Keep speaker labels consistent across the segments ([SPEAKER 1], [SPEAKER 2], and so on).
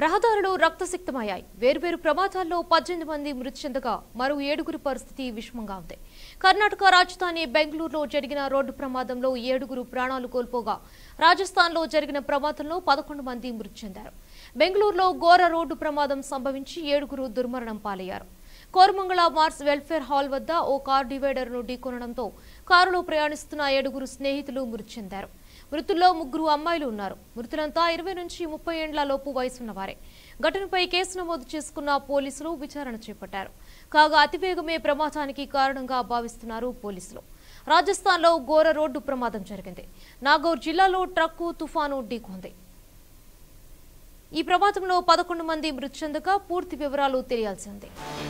[SPEAKER 1] రహదారులు రక్తసిక్తమయ్యాయి వేర్వేరు ప్రమాదాల్లో పద్దెనిమిది మంది మృతి చెందగా మరో ఏడుగురి పరిస్థితి విషమంగా ఉంది కర్ణాటక రాజధాని బెంగళూరులో జరిగిన రోడ్డు ప్రమాదంలో ఏడుగురు ప్రాణాలు కోల్పోగా రాజస్థాన్లో జరిగిన ప్రమాదంలో పదకొండు మంది మృతి చెందారు బెంగళూరులో ఘోర రోడ్డు ప్రమాదం సంభవించి ఏడుగురు దుర్మరణం పాలయ్యారు కోరమంగళ మార్స్ వెల్ఫేర్ హాల్ వద్ద ఓ కార్ డివైడర్ను ఢీకొనడంతో కారులో ప్రయాణిస్తున్న ఏడుగురు స్నేహితులు మృతి చెందారు మృతుల్లో ముగ్గురు అమ్మాయిలు ఉన్నారు మృతులంతా ఇరవై నుంచి ముప్పై ఏండ్ల లోపు వయసున్న వారే ఘటనపై కేసు నమోదు చేసుకున్న పోలీసులు విచారణ చేపట్టారు కాగా అతివేగమే ప్రమాదానికి కారణంగా భావిస్తున్నారు పోలీసులు రాజస్థాన్లో ఘోర రోడ్డు ప్రమాదం జరిగింది నాగౌర్ జిల్లాలో ట్రక్కు తుఫాను ఢీకొంది ఈ ప్రమాదంలో పదకొండు మంది మృతి చెందగా పూర్తి వివరాలు తెలియాల్సి ఉంది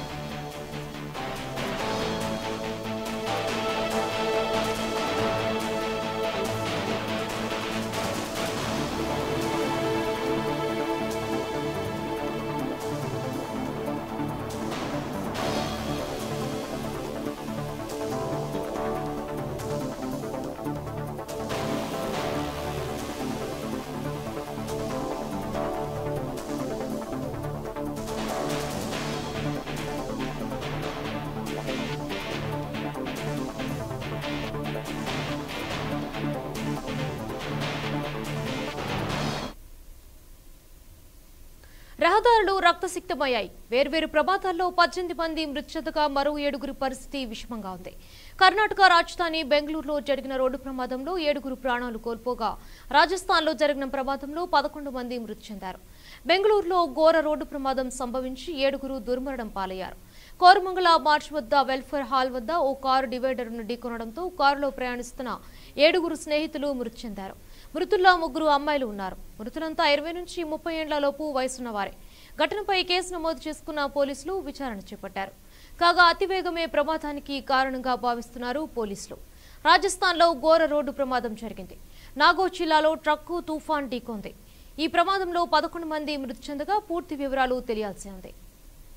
[SPEAKER 1] రహదారులు రక్తసిక్తమయ్యాయి వేర్వేరు ప్రమాదాల్లో పద్దెనిమిది మంది మృతి చెందగా మరో ఏడుగురి పరిస్థితి విషమంగా ఉంది కర్ణాటక రాజధాని బెంగళూరులో జరిగిన రోడ్డు ప్రమాదంలో ఏడుగురు ప్రాణాలు కోల్పోగా రాజస్థాన్లో జరిగిన ప్రమాదంలో పదకొండు మంది మృతి చెందారు బెంగళూరులో ఘోర రోడ్డు ప్రమాదం సంభవించి ఏడుగురు దుర్మరణం పాలయ్యారు కోరమంగళ మార్చ్ వద్ద వెల్ఫేర్ హాల్ వద్ద ఓ కారు డివైడర్ను ఢీకొనడంతో కారులో ప్రయాణిస్తున్న ఏడుగురు స్నేహితులు మృతి చెందారు మృతుల్లో ముగ్గురు అమ్మాయిలు ఉన్నారు మృతులంతా ఇరవై నుంచి ముప్పై ఏండ్ల లోపు వయసున్న వారే ఘటనపై కేసు నమోదు చేసుకున్న పోలీసులు విచారణ చేపట్టారు కాగా అతివేగమే ప్రమాదానికి కారణంగా భావిస్తున్నారు పోలీసులు రాజస్థాన్లో ఘోర రోడ్డు ప్రమాదం జరిగింది నాగో జిల్లాలో ట్రక్కు తుఫాన్ ఢీకొంది ఈ ప్రమాదంలో పదకొండు మంది మృతి చెందగా పూర్తి వివరాలు తెలియాల్సి ఉంది